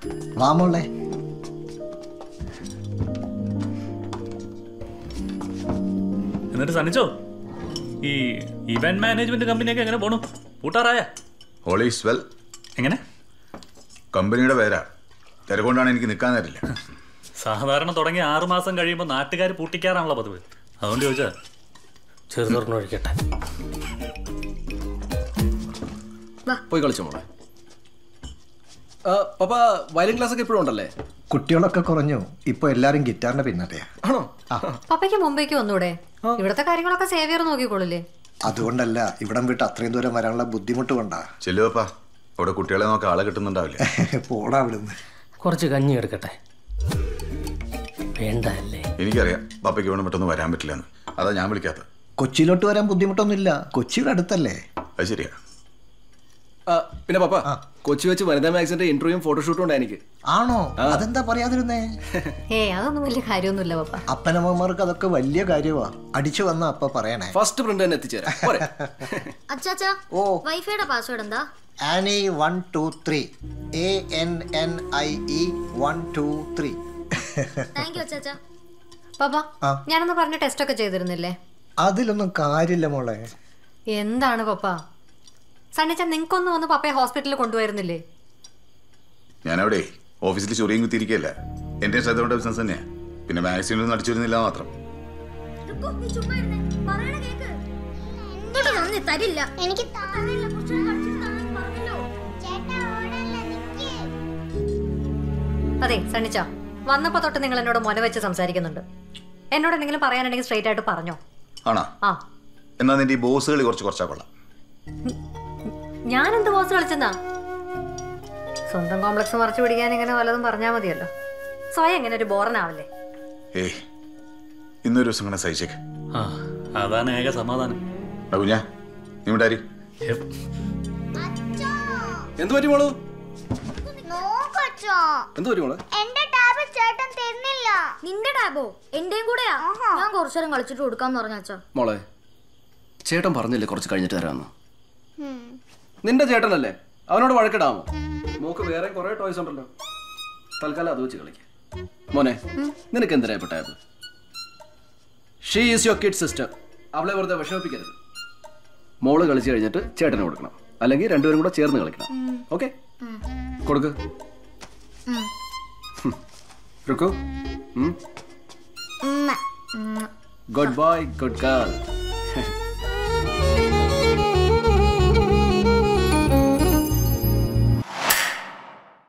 വാ മോളെ എന്നിട്ട് സണ്ണിച്ചോ ഈ ഇവന്റ് മാനേജ്മെന്റ് കമ്പനിയൊക്കെ എങ്ങനെ പോണു പൂട്ടാറായ ഓൾ ഈസ് വെൽ എങ്ങനെ കമ്പനിയുടെ പേരാ തിരക്കൊണ്ടാണ് എനിക്ക് നിൽക്കാൻ തരില്ല സാധാരണ തുടങ്ങി ആറു മാസം കഴിയുമ്പോൾ നാട്ടുകാർ പൂട്ടിക്കാറാണല്ലോ പതിവ് അതുകൊണ്ട് ചോദിച്ചാ ചെറുതൊരെണ്ണൊഴിക്കട്ടെ പോയി കളിച്ചോ മോളെ ആ, പപ്പ വയലിൻ ക്ലാസ് ഒക്കെ ഇപ്പോഴും ഉണ്ടല്ലേ കുട്ടികളൊക്കെ കുറഞ്ഞു ഇപ്പൊ എല്ലാരും ഗിറ്റാറിന്റെ പിന്നാലെയാ ആണോ പപ്പയ്ക്ക് മുംബൈക്ക് വന്നൂടെ ഇവിടുത്തെ കാര്യങ്ങളൊക്കെ സേവിയർ നോക്കിക്കോളില്ലേ അതുകൊണ്ടല്ല ഇവിടം വിട്ട് അത്രയും ദൂരം വരാനുള്ള ബുദ്ധിമുട്ട് കൊണ്ടാ ചെല്ലുവപ്പാ അവിടെ കുട്ടികളെ നോക്കാൻ ആളെ കിട്ടുന്നുണ്ടാവില്ല പോടാ അവിടുന്ന് കുറച്ച് കഞ്ഞി എടുക്കട്ടെ വേണ്ട അല്ലേ എനിക്കറിയാം പപ്പയ്ക്ക് ഇവിടെ പെട്ടെന്ന് വരാൻ പറ്റില്ലെന്ന് അതാ ഞാൻ വിളിക്കാത്തത് കൊച്ചിയിലോട്ട് വരാൻ ബുദ്ധിമുട്ടൊന്നുമില്ല കൊച്ചിയുടെ അടുത്തല്ലേ അത് ശരിയാ ആ, പിന്നെ പപ്പ കൊച്ചി വെച്ച് വനിതാ മാഗസിന്റെ ഇന്റർവ്യൂയും ഫോട്ടോഷൂട്ടും ഉണ്ട് എനിക്ക് ആണോ അതെന്താ പറയാതിരുന്നേ ഏ അതൊന്നും വലിയ കാര്യമൊന്നുമില്ല പപ്പ അപ്പനമ്മമാർക്ക് അതൊക്കെ വലിയ കാര്യമാ അടിച്ചു വന്ന അപ്പ പറയണേ ഫസ്റ്റ് പ്രിന്റ് തന്നെ എത്തിച്ചേരാം പോരെ? അച്ചാച്ചാ ഓ. വൈഫൈയുടെ പാസ്വേഡ് എന്താ Annie one two three A N N I E one two three thank you അച്ചാച്ചാ പപ്പ ആ. ഞാനൊന്ന് പറഞ്ഞ ടെസ്റ്റ് ഒക്കെ ചെയ്തിരുന്നില്ലേ അതിലൊന്നും കാര്യമില്ല മോളെ എന്താണ് പപ്പ സണ്ണിച്ച നിങ്ങൾക്കൊന്ന് വന്ന് പപ്പയെ ഹോസ്പിറ്റലിൽ കൊണ്ടുപോയിരുന്നില്ലേ ഞാനവിടെ ഓഫീസിൽ ചൊറിയും കുത്തിയിരിക്കുകയല്ല എൻ്റെ ശ്രദ്ധയുടെ ബിസിനസ് തന്നെയാ പിന്നെ മാഗസീനൊന്നും അടിച്ചിരുന്നില്ല മാത്രം ഇങ്ങോട്ട് നന്ദി തരില്ല എനിക്ക് തരില്ല കുറച്ചുകൂടി കളിച്ചിട്ട് തരാൻ പറഞ്ഞല്ലോ അതെ സണ്ണിച്ച വന്നപ്പോ തൊട്ട് നിങ്ങൾ എന്നോട് മൊന വെച്ച് സംസാരിക്കുന്നുണ്ട് എന്നോട് എന്തെങ്കിലും പറയാനുണ്ടെങ്കിൽ സ്ട്രൈറ്റ് ആയിട്ട് പറഞ്ഞോ ആണോ ആ എന്നാ നിന്റെ ഈ ബോസ് കളി കുറച്ച് കുറച്ചാ കൊള്ളാം ഞാൻ എന്ത് ബോസ് കളിച്ചെന്നാ സ്വന്തം കോംപ്ലക്സ് മറച്ചു പിടിക്കാൻ ഇങ്ങനെ വല്ലതും പറഞ്ഞാൽ മതിയല്ലോ സ്വയം ഇങ്ങനെ ഒരു ബോറനാവില്ലേ ഏയ് ഇന്നൊരു ദിവസം കൂടെ സഹിച്ചേക്ക് ആ അതാണ് ഏക സമാധാനം കുഞ്ഞാ നീ ഉണ്ടായി ഹെപ്. എന്ത് പറ്റി മോളു നോക്കച്ചോ എന്ത് പറ്റി മോളെ എന്റെ ടാബ് ചേട്ടൻ തരുന്നില്ല നിന്റെ ടാബോ എന്റെയും കൂടെയാ ഞാൻ കുറച്ചു നേരം കളിച്ചിട്ട് കൊടുക്കാന്ന് പറഞ്ഞ അച്ഛാ മോളെ ചേട്ടൻ പറഞ്ഞില്ലേ കുറച്ച് കഴിഞ്ഞിട്ട് തരാമെന്ന് നിന്റെ ചേട്ടനല്ലേ അവനോട് വഴക്കിടാമോ മോക്ക് വേറെ കുറെ ടോയ്സ് ഉണ്ടല്ലോ തൽക്കാലം അത് വെച്ച് കളിക്ക മോനെ നിനക്ക് എന്തിനാ ഇപ്പൊ tab she is your kid sister അവളെ വെറുതെ വിഷമിപ്പിക്കരുത് മോള് കളിച്ചു കഴിഞ്ഞിട്ട് ചേട്ടന് കൊടുക്കണം അല്ലെങ്കിൽ രണ്ടുപേരും കൂടെ ചേർന്ന് കളിക്കണം ഓക്കെ കൊടുക്ക് Rukku good boy good girl